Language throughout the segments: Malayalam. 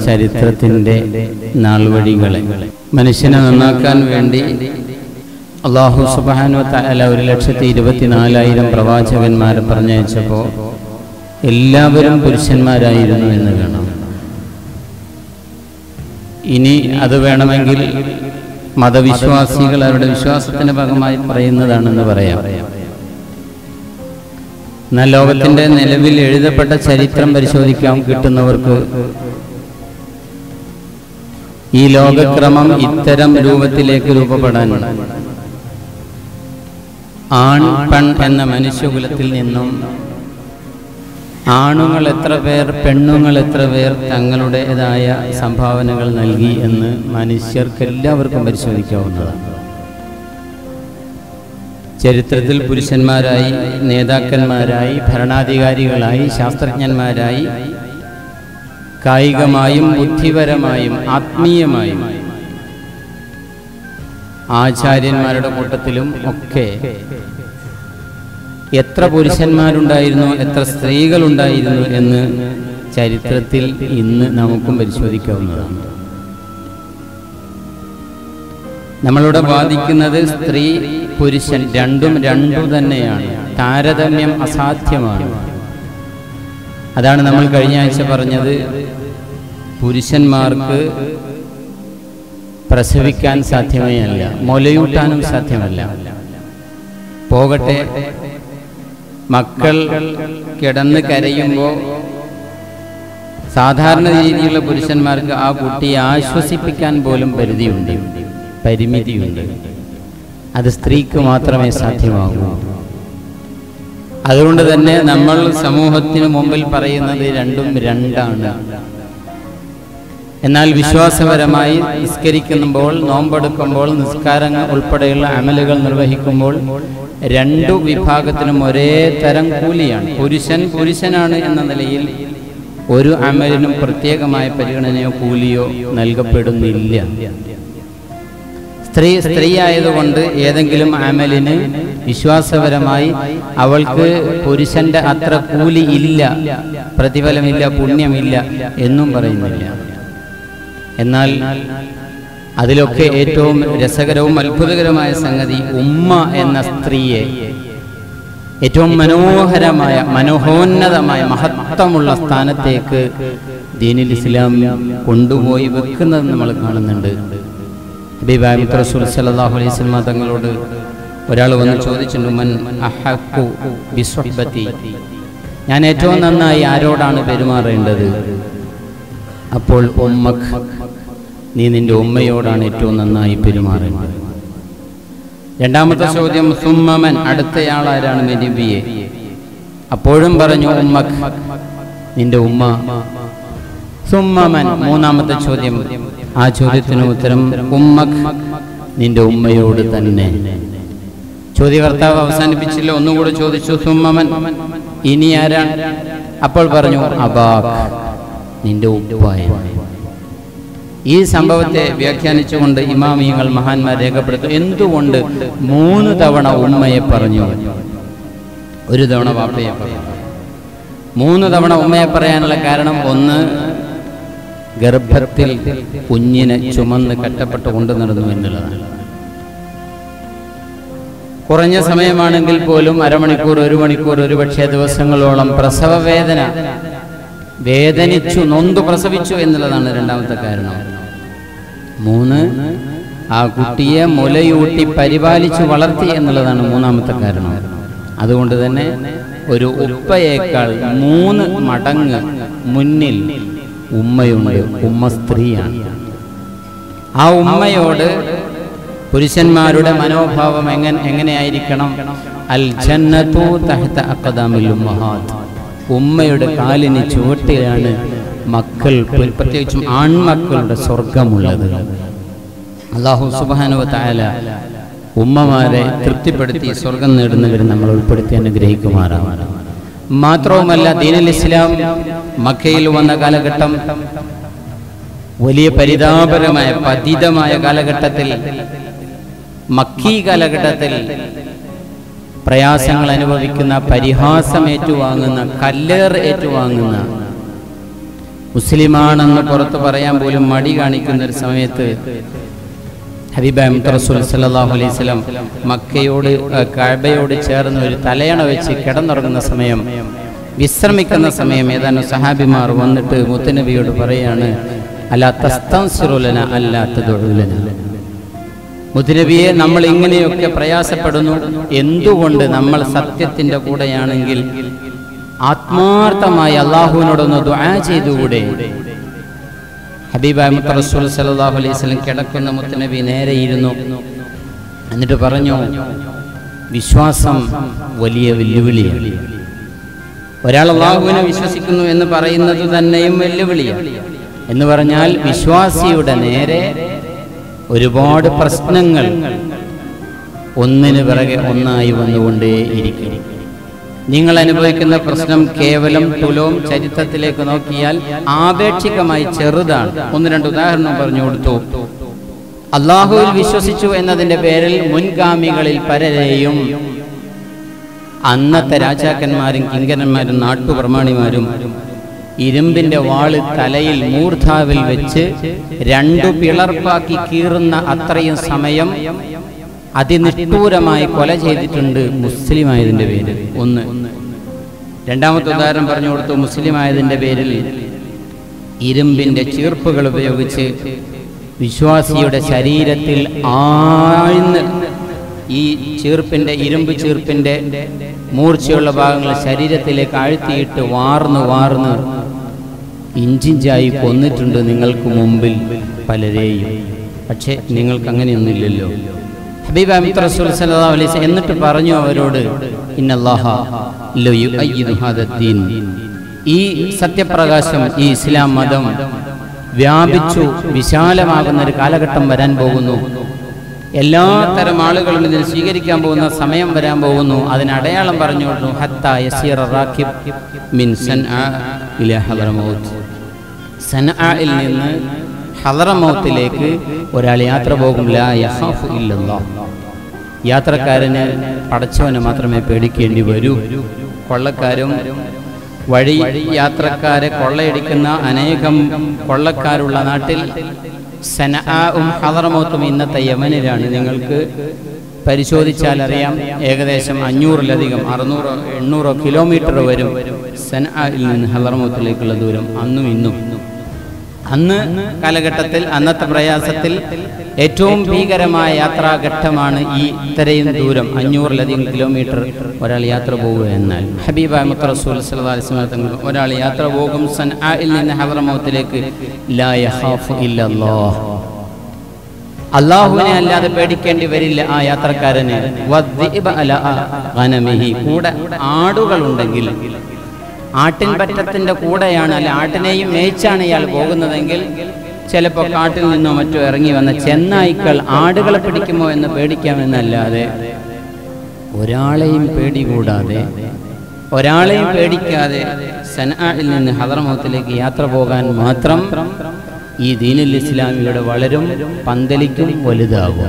ചരിത്രത്തിൻ്റെ നാൾവഴികളെ മനുഷ്യനെ നന്നാക്കാൻ വേണ്ടി അള്ളാഹു സുബാനു തല ഒരു ലക്ഷത്തി ഇരുപത്തിനാലായിരം പ്രവാചകന്മാരെ പറഞ്ഞയച്ചപ്പോൾ എല്ലാവരും പുരുഷന്മാരായിരുന്നു എന്ന് കാണാം ഇനി അത് വേണമെങ്കിൽ മതവിശ്വാസികൾ അവരുടെ വിശ്വാസത്തിന്റെ ഭാഗമായി പറയുന്നതാണെന്ന് പറയാം എന്നാൽ ലോകത്തിന്റെ നിലവിൽ എഴുതപ്പെട്ട ചരിത്രം പരിശോധിക്കാൻ കിട്ടുന്നവർക്ക് ഈ ലോകക്രമം ഇത്തരം രൂപത്തിലേക്ക് രൂപപ്പെടാൻ ആൺ പെൺ എന്ന മനുഷ്യകുലത്തിൽ നിന്നും ആണുങ്ങൾ എത്ര പേർ പെണ്ണുങ്ങൾ എത്ര പേർ തങ്ങളുടേതായ സംഭാവനകൾ നൽകി എന്ന് മനുഷ്യർക്ക് എല്ലാവർക്കും പരിശോധിക്കാവുന്നതാണ് ചരിത്രത്തിൽ പുരുഷന്മാരായി നേതാക്കന്മാരായി ഭരണാധികാരികളായി ശാസ്ത്രജ്ഞന്മാരായി കായികമായും ബുദ്ധിപരമായും ആത്മീയമായും ആചാര്യന്മാരുടെ കൂട്ടത്തിലും ഒക്കെ എത്ര പുരുഷന്മാരുണ്ടായിരുന്നു എത്ര സ്ത്രീകളുണ്ടായിരുന്നു എന്ന് ചരിത്രത്തിൽ ഇന്ന് നമുക്കും പരിശോധിക്കാവുന്നതാണ് നമ്മളിവിടെ വാദിക്കുന്നത് സ്ത്രീ പുരുഷൻ രണ്ടും രണ്ടു തന്നെയാണ് താരതമ്യം അസാധ്യമാണ് അതാണ് നമ്മൾ കഴിഞ്ഞ ആഴ്ച പറഞ്ഞത് പുരുഷന്മാർക്ക് പ്രസവിക്കാൻ സാധ്യമേ അല്ല മുലയൂട്ടാനും സാധ്യമല്ല പോകട്ടെ മക്കൾ കിടന്ന് കരയുമ്പോൾ സാധാരണ രീതിയിലുള്ള പുരുഷന്മാർക്ക് ആ കുട്ടിയെ ആശ്വസിപ്പിക്കാൻ പോലും പരിധിയുണ്ട് പരിമിതിയുണ്ട് അത് സ്ത്രീക്ക് മാത്രമേ സാധ്യമാകൂ അതുകൊണ്ട് തന്നെ നമ്മൾ സമൂഹത്തിന് മുമ്പിൽ പറയുന്നത് രണ്ടും രണ്ടാണ് എന്നാൽ വിശ്വാസപരമായി നിസ്കരിക്കുമ്പോൾ നോമ്പെടുക്കുമ്പോൾ നിസ്കാരങ്ങൾ ഉൾപ്പെടെയുള്ള അമലുകൾ നിർവഹിക്കുമ്പോൾ രണ്ടു വിഭാഗത്തിനും ഒരേ തരം കൂലിയാണ് പുരുഷൻ പുരുഷനാണ് എന്ന നിലയിൽ ഒരു അമലിനും പ്രത്യേകമായ പരിഗണനയോ കൂലിയോ നൽകപ്പെടുന്നില്ല സ്ത്രീ സ്ത്രീ ആയതുകൊണ്ട് ഏതെങ്കിലും അമലിന് വിശ്വാസപരമായി അവൾക്ക് പുരുഷന്റെ അത്ര കൂലി ഇല്ല പ്രതിഫലമില്ല പുണ്യമില്ല എന്നും പറയുന്നില്ല എന്നാൽ അതിലൊക്കെ ഏറ്റവും രസകരവും അത്ഭുതകരമായ സംഗതി ഉമ്മ എന്ന സ്ത്രീയെ ഏറ്റവും മനോഹരമായ മനോഹോന്നതമായ മഹത്വമുള്ള സ്ഥാനത്തേക്ക് ദീനിൽ ഇസ്ലാം കൊണ്ടുപോയി വെക്കുന്നത് നമ്മൾ കാണുന്നുണ്ട് ഹബീബായ റസൂൽ സല്ലല്ലാഹു അലൈഹി വസല്ലം തങ്ങളോട് ഒരാൾ വന്ന് ചോദിച്ചിട്ടുണ്ട് മൻ അഹഖു ബിസ്വഹ്ബതി ഞാൻ ഏറ്റവും നന്നായി ആരോടാണ് പെരുമാറേണ്ടത് അപ്പോൾ ഉമ്മക്ക് നീ നിന്റെ ഉമ്മയോടാണ് ഏറ്റവും നന്നായി പെരുമാറേണ്ടത് രണ്ടാമത്തെ ചോദ്യം സുമ്മമൻ അടുത്തയാളാരാണ് മെനിബിയെ അപ്പോഴും പറഞ്ഞു ഉമ്മക്ക് നിന്റെ ഉമ്മ സുമ്മമൻ മൂന്നാമത്തെ ചോദ്യം ആ ചോദ്യത്തിന് ഉത്തരം ഉമ്മക്ക് നിന്റെ ഉമ്മയോട് തന്നെ ചോദ്യകർത്താവ് അവസാനിപ്പിച്ചില്ല ഒന്നുകൂടെ ചോദിച്ചു സുമ്മമൻ ഇനി ആരാണ് അപ്പോൾ പറഞ്ഞു അബാഖ് നിന്റെ ഉപ്പായ ഈ സംഭവത്തെ വ്യാഖ്യാനിച്ചുകൊണ്ട് ഇമാമിയങ്ങൾ മഹാന്മാർ രേഖപ്പെടുത്തും എന്തുകൊണ്ട് മൂന്ന് തവണ ഉമ്മയെ പറഞ്ഞു ഒരു തവണ വാപ്പയെ പറഞ്ഞു മൂന്ന് തവണ ഉമ്മയെ പറയാനുള്ള കാരണം ഒന്ന് ഗർഭത്തിൽ കുഞ്ഞിനെ ചുമന്ന് കട്ടപ്പെട്ട് കൊണ്ടു നടന്നു എന്നുള്ളതാണ് കുറഞ്ഞ സമയമാണെങ്കിൽ പോലും അരമണിക്കൂർ ഒരു മണിക്കൂർ ഒരുപക്ഷെ ദിവസങ്ങളോളം പ്രസവ വേദന വേദനിച്ചു നൊന്തു പ്രസവിച്ചു എന്നുള്ളതാണ് രണ്ടാമത്തെ കാരണം മൂന്ന് ആ കുട്ടിയെ മുലയൂട്ടി പരിപാലിച്ചു വളർത്തി എന്നുള്ളതാണ് മൂന്നാമത്തെ കാരണം അതുകൊണ്ട് തന്നെ ഒരു ഉപ്പയേക്കാൾ മൂന്ന് മടങ്ങ് മുന്നിൽ ഉമ്മയുണ്ട് ഉമ്മ സ്ത്രീയാണ് ആ ഉമ്മയോട് പുരുഷന്മാരുടെ മനോഭാവം എങ്ങനെ എങ്ങനെയായിരിക്കണം അൽ ജന്നത്തു തഹ്ത അഖദാമിൽ ഉമ്മഹാത്ത് ഉമ്മയുടെ കാലിന് ചുവട്ടിലാണ് മക്കൾ പ്രത്യേകിച്ചും ആൺമക്കളുടെ സ്വർഗമുള്ളത് അള്ളാഹു സുബാനുവ താല ഉമ്മമാരെ തൃപ്തിപ്പെടുത്തി സ്വർഗം നേടുന്നവർ നമ്മൾ ഉൾപ്പെടുത്തി അനുഗ്രഹിക്കുമാറാണ് മാത്രവുമല്ല ദീനൽ ഇസ്ലാം മക്കയിൽ വന്ന കാലഘട്ടം വലിയ പരിതാപകരമായ പതിതമായ കാലഘട്ടത്തിൽ മക്കീ കാലഘട്ടത്തിൽ പ്രയാസങ്ങൾ അനുഭവിക്കുന്ന പരിഹാസം ഏറ്റുവാങ്ങുന്ന കല്ലേർ ഏറ്റുവാങ്ങുന്ന മുസ്ലിമാണെന്ന് പുറത്ത് പറയാൻ പോലും മടി കാണിക്കുന്ന ഒരു സമയത്ത് ഹബീബ് റസൂൽ സല്ലല്ലാഹു അലൈഹി വസല്ലം മക്കയോട് ആ, കഅബയോട് ചേർന്ന് ഒരു തലയണ വെച്ച് കിടന്നുറങ്ങുന്ന സമയം വിശ്രമിക്കുന്ന സമയം ഏതാനും സഹാബിമാർ വന്നിട്ട് മുത്തനബിയോട് പറയാണ് അല്ലാ തസ്തൻസിറുലന അല്ലാ തദുഉലന മുത്തനബിയെ നമ്മൾ ഇങ്ങനെയൊക്കെ പ്രയാസപ്പെടുന്നു എന്തുകൊണ്ട് നമ്മൾ സത്യത്തിന്റെ കൂടെയാണെങ്കിൽ ആത്മാർത്ഥമായി അള്ളാഹുവിനോടൊന്ന് ദുആ ചെയ്തുകൂടെ ഹബീബായ മുത്ത റസൂൽ സല്ലല്ലാഹു അലൈഹി വസല്ലം കിടക്കുന്ന മുത്തനബി നേരെ ഇരുന്നു എന്നിട്ട് പറഞ്ഞു വിശ്വാസം വലിയ വെല്ലുവിളിയാണ് ഒരാൾ അള്ളാഹുവിനെ വിശ്വസിക്കുന്നു എന്ന് പറയുന്നത് തന്നെയും വെല്ലുവിളിയാണ് എന്ന് പറഞ്ഞാൽ വിശ്വാസിയുടെ നേരെ ഒരുപാട് പ്രശ്നങ്ങൾ ഒന്നിന് പിറകെ ഒന്നായി വന്നുകൊണ്ടേയിരിക്കും നിങ്ങൾ അനുഭവിക്കുന്ന പ്രശ്നം കേവലം തുലവും ചരിത്രത്തിലേക്ക് നോക്കിയാൽ ആപേക്ഷികമായി ചെറുതാണ് ഒന്ന് രണ്ട് ഉദാഹരണം പറഞ്ഞു കൊടുത്തു അള്ളാഹുവിൽ വിശ്വസിച്ചു എന്നതിന്റെ പേരിൽ മുൻഗാമികളിൽ പലരെയും അന്നത്തെ രാജാക്കന്മാരും കിങ്കരന്മാരും നാട്ടുപ്രമാണിമാരും ഇരുമ്പിന്റെ വാള് തലയിൽ മൂർധാവിൽ വെച്ച് രണ്ടു പിളർപ്പാക്കി കീറുന്ന അത്രയും സമയം അതിനിഷ്ഠൂരമായി കൊല ചെയ്തിട്ടുണ്ട് മുസ്ലിം ആയതിന്റെ പേരിൽ ഒന്ന് രണ്ടാമത്തെ ഉദാഹരണം പറഞ്ഞു കൊടുത്തു മുസ്ലിം ആയതിന്റെ പേരിൽ ഇരുമ്പിന്റെ ചീർപ്പുകൾ ഉപയോഗിച്ച് വിശ്വാസിയുടെ ശരീരത്തിൽ ആഴ്ന്ന് ഈ ചീർപ്പിന്റെ ഇരുമ്പ് ചീർപ്പിന്റെ മൂർച്ചയുള്ള ഭാഗങ്ങൾ ശരീരത്തിലേക്ക് ആഴ്ത്തിയിട്ട് വാർന്ന് വാർന്ന് ഇഞ്ചിഞ്ചായി കൊന്നിട്ടുണ്ട് നിങ്ങൾക്ക് മുമ്പിൽ പലരെയും പക്ഷേ നിങ്ങൾക്ക് അങ്ങനെയൊന്നുമില്ലല്ലോ ഹബീബ് അമിത് റസൂൽ സല്ലല്ലാഹു അലൈഹി വസല്ലം എന്നിട്ട് പറഞ്ഞു അവരോട് ഇന്നല്ലാഹ ലയുഅയ്യിദു ഹാദദ്ദീൻ ഈ സത്യപ്രകാശം ഈ ഇസ്ലാം മതം വ്യാപിച്ചു വിശാലമാകുന്ന ഒരു കാലഘട്ടം വരാൻ പോകുന്നു എല്ലാ തരം ആളുകളും ഇതിനെ സ്വീകരിക്കാൻ പോകുന്ന സമയം വരാൻ പോകുന്നു അതിന് അടയാളം പറഞ്ഞു കൊടുത്തു ഹത്ത യസീറ റാക്കിബ് മിൻ സൻആ ഇലാ ഹദറമൗത്ത് സൻആയിൽ നിന്ന് ഹദറമൗത്തിലേക്ക് ഒരാൾ യാത്ര പോകും ലാ യഖാഫു ഇല്ലല്ലാഹ് യാത്രക്കാരന് പടച്ചവനെ മാത്രമേ പേടിക്കേണ്ടി വരൂ കൊള്ളക്കാരും വഴി യാത്രക്കാരെ കൊള്ളയടിക്കുന്ന അനേകം കൊള്ളക്കാരുള്ള നാട്ടിൽ സനആഉം ഹദറമൗത്തും ഇന്നത്തെ യമനിലാണ് നിങ്ങൾക്ക് പരിശോധിച്ചാൽ അറിയാം ഏകദേശം അഞ്ഞൂറിലധികം അറുന്നൂറോ എണ്ണൂറോ കിലോമീറ്റർ വരും സനആയിൽ നിന്ന് ഹദറമൗത്തിലേക്കുള്ള ദൂരം അന്നും ഇന്നും അന്ന് കാലഘട്ടത്തിൽ അന്നത്തെ പ്രയാസത്തിൽ ഏറ്റവും ഭീകരമായ യാത്രാഘട്ടമാണ് ഈ ഇത്രയും ദൂരം അഞ്ഞൂറിലധികം കിലോമീറ്റർ ഒരാൾ യാത്ര പോവുക എന്നാൽ ഹബീബ് അഹമ്മദ് റസൂൽ സല്ലല്ലാഹു അലൈഹി വസല്ലം തങ്ങൾ ഒരാൾ യാത്ര പോകും സൻആയിൽ നിന്ന് ഹദറമൗത്തിലേക്ക് ലാ യഖാഫു ഇല്ലല്ലാഹ് അള്ളാഹുവിനെ അല്ലാതെ പേടിക്കേണ്ടി വരില്ല ആ യാത്രക്കാരന് വദ്ദിബ അല ഗനമിഹി. കൂടെ ആടുകളുണ്ടെങ്കിൽ ആട്ടിൻ പറ്റത്തിന്റെ കൂടെയാണ് അല്ലെ ആട്ടിനെയും മേയിച്ചാണ് ഇയാൾ പോകുന്നതെങ്കിൽ ചിലപ്പോൾ കാട്ടിൽ നിന്നോ മറ്റോ ഇറങ്ങി വന്ന ചെന്നായ്ക്കൾ ആടുകളെ പിടിക്കുമോ എന്ന് പേടിക്കാമെന്നല്ലാതെ ഒരാളെയും പേടി കൂടാതെ ഒരാളെയും പേടിക്കാതെ സനായിൽ നിന്ന് ഹദറമൗത്തിലേക്ക് യാത്ര പോകാൻ മാത്രം ഈ ദീനുൽ ഇസ്ലാം ഇവിടെ വളരും പന്തലിക്കും വലുതാകും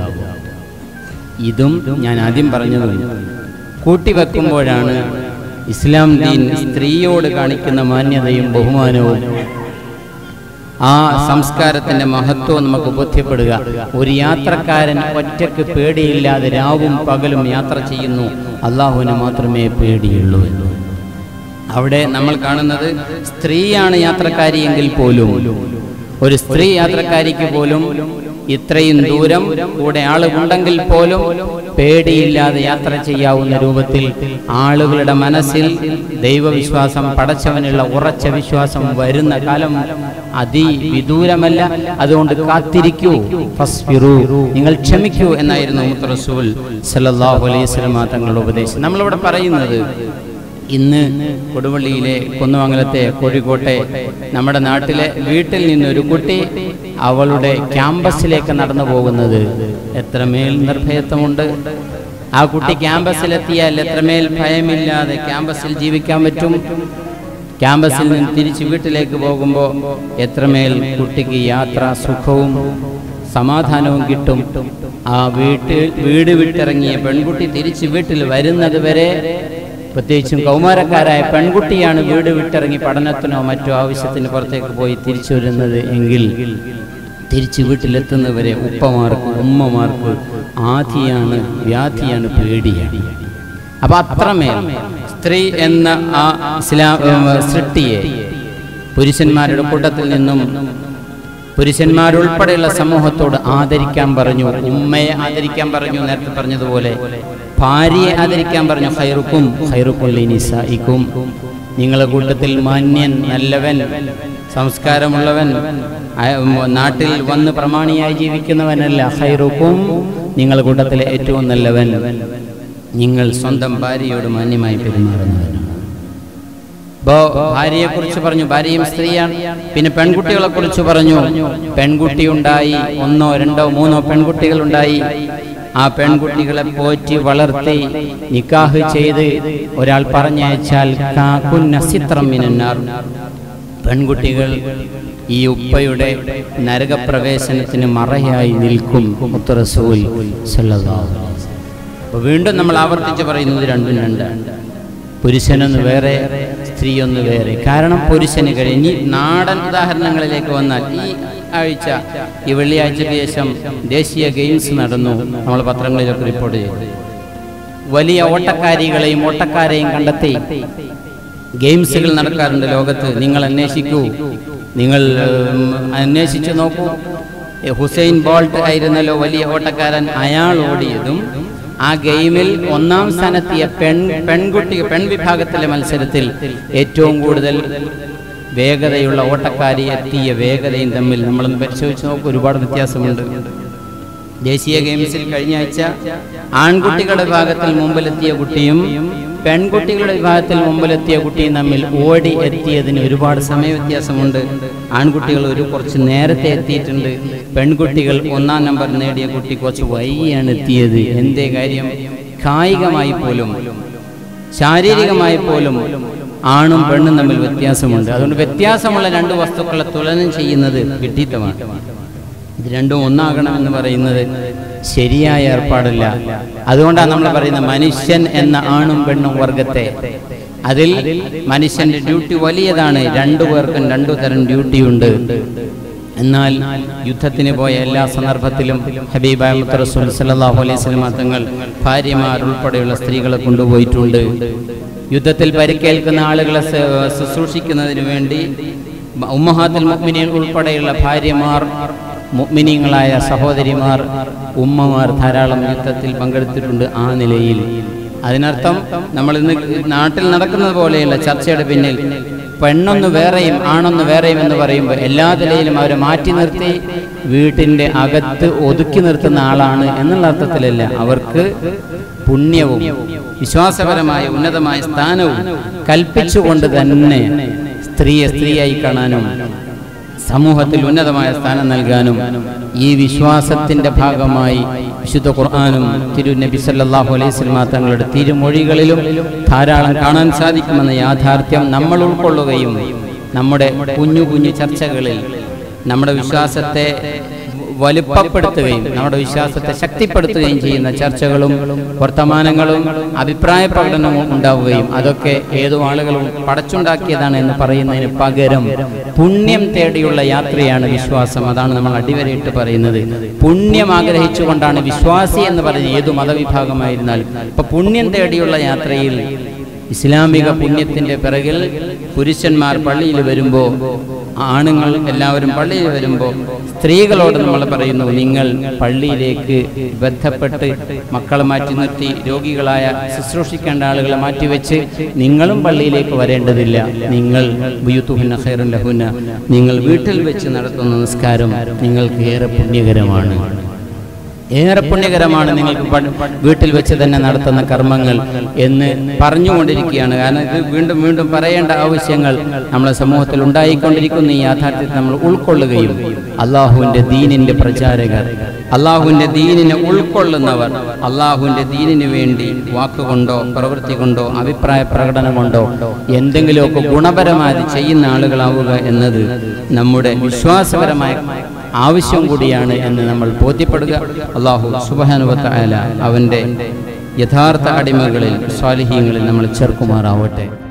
ഇതും ഞാൻ ആദ്യം പറഞ്ഞതും കൂട്ടിവെക്കുമ്പോഴാണ് ഇസ്ലാം ദീൻ സ്ത്രീയോട് കാണിക്കുന്ന മാന്യതയും ബഹുമാനവും ആ സംസ്കാരത്തിന്റെ മഹത്വം നമുക്ക് ബോധ്യപ്പെടുക ഒരു യാത്രക്കാരൻ ഒറ്റയ്ക്ക് പേടിയില്ലാതെ രാവും പകലും യാത്ര ചെയ്യുന്നു അള്ളാഹുവിന് മാത്രമേ പേടിയുള്ളൂ എന്ന് അവിടെ നമ്മൾ കാണുന്നത് സ്ത്രീയാണ് യാത്രക്കാരിയെങ്കിൽ പോലും ഒരു സ്ത്രീ യാത്രക്കാരിക്ക് പോലും ഇത്രയും ദൂരം കൂടെ ആളുകളുണ്ടെങ്കിൽ പോലും പേടിയില്ലാതെ യാത്ര ചെയ്യാവുന്ന രൂപത്തിൽ ആളുകളുടെ മനസ്സിൽ ദൈവവിശ്വാസം പടച്ചവനുള്ള ഉറച്ച വിശ്വാസം വരുന്ന കാലം അതിവിദൂരമല്ല അതുകൊണ്ട് കാത്തിരിക്കൂ ഫസ്ബിറൂ നിങ്ങൾ ക്ഷമിക്കൂ എന്നായിരുന്നു മുത്ത് റസൂൽ സല്ലല്ലാഹു അലൈഹി വസല്ലമ തങ്ങളുടെ ഉപദേശം നമ്മളിവിടെ പറയുന്നത് ഇന്ന് കൊടുവള്ളിയിലെ കുന്നമംഗലത്തെ കോഴിക്കോട്ടെ നമ്മുടെ നാട്ടിലെ വീട്ടിൽ നിന്നൊരു കുട്ടി അവളുടെ ക്യാമ്പസിലേക്ക് നടന്നു പോകുന്നത് എത്രമേൽ നിർഭയത്വമുണ്ട് ആ കുട്ടി ക്യാമ്പസിലെത്തിയാൽ എത്രമേൽ ഭയമില്ലാതെ ക്യാമ്പസിൽ ജീവിക്കാൻ പറ്റും ക്യാമ്പസിൽ നിന്ന് തിരിച്ച് വീട്ടിലേക്ക് പോകുമ്പോൾ എത്രമേൽ കുട്ടിക്ക് യാത്രാ സുഖവും സമാധാനവും കിട്ടും ആ വീട്ടിൽ വീട് വിട്ടിറങ്ങിയ പെൺകുട്ടി തിരിച്ച് വീട്ടിൽ വരുന്നത് വരെ പ്രത്യേകിച്ചും കൗമാരക്കാരായ പെൺകുട്ടിയാണ് വീട് വിട്ടിറങ്ങി പഠനത്തിനോ മറ്റോ ആവശ്യത്തിന് പുറത്തേക്ക് പോയി തിരിച്ചു വരുന്നത് എങ്കിൽ തിരിച്ച് വീട്ടിലെത്തുന്നവരെ ഉപ്പമാർക്ക് ഉമ്മമാർക്ക് ആധിയാണ് വ്യാധിയാണ് പേടിയാണ് അപ്പൊ അത്രമേൽ സ്ത്രീ എന്ന ആ ഇസ്ലാം ഏ, സൃഷ്ടിയെ പുരുഷന്മാരുടെ കൂട്ടത്തിൽ നിന്നും പുരുഷന്മാരുൾപ്പെടെയുള്ള സമൂഹത്തോട് ആദരിക്കാൻ പറഞ്ഞു ഉമ്മയെ ആദരിക്കാൻ പറഞ്ഞു നേരത്തെ പറഞ്ഞതുപോലെ ഭാര്യയെ ആദരിക്കാൻ പറഞ്ഞു ഹൈറുക്കും ഹൈറുക്കുള്ളിനിസായിക്കും നിങ്ങളുടെ കൂട്ടത്തിൽ മാന്യൻ നല്ലവൻ സംസ്കാരമുള്ളവൻ അയ- ഉം, നാട്ടിൽ വന്ന് പ്രമാണിയായി ജീവിക്കുന്നവനല്ല ഹൈറുക്കും നിങ്ങളുടെ കൂട്ടത്തിലെ ഏറ്റവും നല്ലവൻ നിങ്ങൾ സ്വന്തം ഭാര്യയോട് മാന്യമായി പെരുമാറുന്നവനാണ് ഇപ്പോ ഭാര്യയെ കുറിച്ച് പറഞ്ഞു ഭാര്യയും സ്ത്രീയാണ് പിന്നെ പെൺകുട്ടികളെ കുറിച്ച് പറഞ്ഞു പെൺകുട്ടിയുണ്ടായി ഒന്നോ രണ്ടോ മൂന്നോ പെൺകുട്ടികളുണ്ടായി ആ പെൺകുട്ടികളെ പോറ്റി വളർത്തി നിക്കാഹ് ചെയ്ത് ഒരാൾ പറഞ്ഞയച്ചാൽ കാക്കുന്ന ചിത്രം മിനന്നാർ പെൺകുട്ടികൾ ഈ ഉപ്പയുടെ നരകപ്രവേശനത്തിന് മറയായി നിൽക്കും മുത്തറസൂൽ സല്ലല്ലാഹു അലൈഹി വസല്ലം. അപ്പൊ വീണ്ടും നമ്മൾ ആവർത്തിച്ച് പറയുന്നത് രണ്ടും രണ്ടാണ് പുരുഷനൊന്ന് വേറെ സ്ത്രീയൊന്ന് വേറെ കാരണം പുരുഷന് കഴിഞ്ഞ് നാടൻ ഉദാഹരണങ്ങളിലേക്ക് വന്നാൽ ഈ ആഴ്ച ഈ വെള്ളിയാഴ്ചയ്ക്ക് ശേഷം ദേശീയ ഗെയിംസ് നടന്നു നമ്മൾ പത്രങ്ങളിലൊക്കെ റിപ്പോർട്ട് ചെയ്തു വലിയ ഓട്ടക്കാരികളെയും ഓട്ടക്കാരെയും കണ്ടെത്തി ഗെയിംസുകൾ നടക്കാറുണ്ട് ലോകത്ത് നിങ്ങൾ അന്വേഷിക്കൂ നിങ്ങൾ ഉം, അന്വേഷിച്ചു നോക്കൂ എ, ഹുസൈൻ ബോൾട്ട് ആയിരുന്നല്ലോ വലിയ ഓട്ടക്കാരൻ അയാൾ ഓടിയതും ആ ഗെയിമിൽ ഒന്നാം സ്ഥാനത്തിയ പെൺ പെൺകുട്ടി പെൺവിഭാഗത്തിലെ മത്സരത്തിൽ ഏറ്റവും കൂടുതൽ വേഗതയുള്ള ഓട്ടക്കാരി എത്തിയ വേഗതയും തമ്മിൽ നമ്മളൊന്ന് പരിശോധിച്ച് നോക്കൂ ഒരുപാട് വ്യത്യാസമുണ്ട് ദേശീയ ഗെയിംസിൽ കഴിഞ്ഞ ആഴ്ച ആൺകുട്ടികളുടെ വിഭാഗത്തിൽ മുമ്പിലെത്തിയ കുട്ടിയും പെൺകുട്ടികളുടെ വിഭാഗത്തിൽ മുമ്പിലെത്തിയ കുട്ടിയും തമ്മിൽ ഓടി എത്തിയതിന് ഒരുപാട് സമയ വ്യത്യാസമുണ്ട് ആൺകുട്ടികൾ ഒരു കുറച്ച് നേരത്തെ എത്തിയിട്ടുണ്ട് പെൺകുട്ടികൾ ഒന്നാം നമ്പർ നേടിയ കുട്ടി കുറച്ച് വൈകിയാണ് എത്തിയത് എന്തേ കാര്യം കായികമായി പോലും ശാരീരികമായി പോലും ആണും പെണ്ണും തമ്മിൽ വ്യത്യാസമുണ്ട് അതുകൊണ്ട് വ്യത്യാസമുള്ള രണ്ട് വസ്തുക്കളെ തുലനം ചെയ്യുന്നത് വിഡ്ഢിത്തമാണ് ഇത് രണ്ടും ഒന്നാകണമെന്ന് പറയുന്നത് ശരിയായ ഏർപ്പാടല്ല അതുകൊണ്ടാണ് നമ്മൾ പറയുന്നത് മനുഷ്യൻ എന്ന ആണും പെണ്ണും വർഗത്തെ അതിൽ മനുഷ്യന്റെ ഡ്യൂട്ടി വലിയതാണ് രണ്ടു പേർക്കും രണ്ടു തരം ഡ്യൂട്ടിയുണ്ട് എന്നാൽ യുദ്ധത്തിന് പോയ എല്ലാ സന്ദർഭത്തിലും ഹബീബായ മുത്ത് റസൂൽ സല്ലല്ലാഹു അലൈഹി വസല്ലം തങ്ങൾ ഭാര്യമാർ ഉൾപ്പെടെയുള്ള സ്ത്രീകളെ കൊണ്ടുപോയിട്ടുണ്ട് യുദ്ധത്തിൽ പരിക്കേൽക്കുന്ന ആളുകളെ സ- ശുശ്രൂഷിക്കുന്നതിന് വേണ്ടി ഉമ്മഹാത്തുൽ മുഅ്മിനീൻ ഉൾപ്പെടെയുള്ള ഭാര്യമാർ മുഅ്മിനീങ്ങളായ സഹോദരിമാർ ഉമ്മമാർ ധാരാളം യുദ്ധത്തിൽ പങ്കെടുത്തിട്ടുണ്ട് ആ നിലയിൽ അതിനർത്ഥം നമ്മൾ ഇന്ന് നാട്ടിൽ നടക്കുന്നത് പോലെയുള്ള ചർച്ചയുടെ പിന്നിൽ പെണ്ണൊന്ന് വേറെയും ആണൊന്ന് വേറെയും എന്ന് പറയുമ്പോൾ എല്ലാ നിലയിലും അവരെ മാറ്റി നിർത്തി വീട്ടിൻ്റെ അകത്ത് ഒതുക്കി നിർത്തുന്ന ആളാണ് എന്നുള്ള അർത്ഥത്തിലല്ല അവർക്ക് പുണ്യവും വിശ്വാസപരമായ ഉന്നതമായ സ്ഥാനവും കൽപ്പിച്ചുകൊണ്ട് തന്നെ സ്ത്രീയെ സ്ത്രീയായി കാണാനും സമൂഹത്തിൽ ഉന്നതമായ സ്ഥാനം നൽകാനും ഈ വിശ്വാസത്തിന്റെ ഭാഗമായി വിശുദ്ധ ഖുർആാനും തിരുനബി സല്ലല്ലാഹു അലൈഹി വസല്ലമ തങ്ങളുടെ തിരുമൊഴികളിലും ധാരാളം കാണാൻ സാധിക്കുമെന്ന യാഥാർത്ഥ്യം നമ്മൾ ഉൾക്കൊള്ളുകയും നമ്മുടെ കുഞ്ഞു കുഞ്ഞു ചർച്ചകളിൽ നമ്മുടെ വിശ്വാസത്തെ വലുപ്പപ്പെടുത്തുകയും നമ്മുടെ വിശ്വാസത്തെ ശക്തിപ്പെടുത്തുകയും ചെയ്യുന്ന ചർച്ചകളും വർത്തമാനങ്ങളും അഭിപ്രായ പ്രകടനവും ഉണ്ടാവുകയും അതൊക്കെ ഏതോ ആളുകളും പടച്ചുണ്ടാക്കിയതാണ് എന്ന് പറയുന്നതിന് പകരം പുണ്യം തേടിയുള്ള യാത്രയാണ് വിശ്വാസം അതാണ് നമ്മൾ അടിവരയിട്ട് പറയുന്നത് പുണ്യം ആഗ്രഹിച്ചുകൊണ്ടാണ് വിശ്വാസി എന്ന് പറയുന്നത് ഏതു മതവിഭാഗമായിരുന്നാലും ഇപ്പൊ പുണ്യം തേടിയുള്ള യാത്രയിൽ ഇസ്ലാമിക പുണ്യത്തിന്റെ പിറകിൽ പുരുഷന്മാർ പള്ളിയിൽ വരുമ്പോൾ ആണുങ്ങൾ എല്ലാവരും പള്ളിയിൽ വരുമ്പോൾ സ്ത്രീകളോട് നമ്മൾ പറയുന്നു നിങ്ങൾ പള്ളിയിലേക്ക് ബന്ധപ്പെട്ട് മക്കളെ മാറ്റി നിർത്തി രോഗികളായ ശുശ്രൂഷിക്കേണ്ട ആളുകളെ മാറ്റിവെച്ച് നിങ്ങളും പള്ളിയിലേക്ക് വരേണ്ടതില്ല നിങ്ങൾ ബുയുത്തുഹുന്ന ഖൈറുൻ ലഹുന്ന നിങ്ങൾ വീട്ടിൽ വെച്ച് നടത്തുന്ന നിസ്കാരം നിങ്ങൾക്ക് ഏറെ പുണ്യകരമാണ് ഏറെ പുണ്യകരമാണ് നിങ്ങൾക്ക് പ- വീട്ടിൽ വെച്ച് തന്നെ നടത്തുന്ന കർമ്മങ്ങൾ എന്ന് പറഞ്ഞുകൊണ്ടിരിക്കുകയാണ് കാരണം ഇത് വീണ്ടും വീണ്ടും പറയേണ്ട ആവശ്യങ്ങൾ നമ്മുടെ സമൂഹത്തിൽ ഉണ്ടായിക്കൊണ്ടിരിക്കുന്ന ഈ യാഥാർത്ഥ്യത്തെ നമ്മൾ ഉൾക്കൊള്ളുകയും അള്ളാഹുവിന്റെ ദീനിന്റെ പ്രചാരകർ അള്ളാഹുവിന്റെ ദീനിനെ ഉൾക്കൊള്ളുന്നവർ അള്ളാഹുവിന്റെ ദീനിന് വേണ്ടി വാക്കുകൊണ്ടോ പ്രവൃത്തി കൊണ്ടോ അഭിപ്രായ പ്രകടനം കൊണ്ടോ എന്തെങ്കിലുമൊക്കെ ഗുണപരമായി ചെയ്യുന്ന ആളുകളാവുക എന്നത് നമ്മുടെ വിശ്വാസപരമായ ആവശ്യം കൂടിയാണ് എന്ന് നമ്മൾ ബോധ്യപ്പെടുക അള്ളാഹു സുബാനുവത്ത അവൻ്റെ യഥാർത്ഥ അടിമകളിൽ സ്വാലിഹീങ്ങളിൽ നമ്മൾ ചേർക്കുമാറാവട്ടെ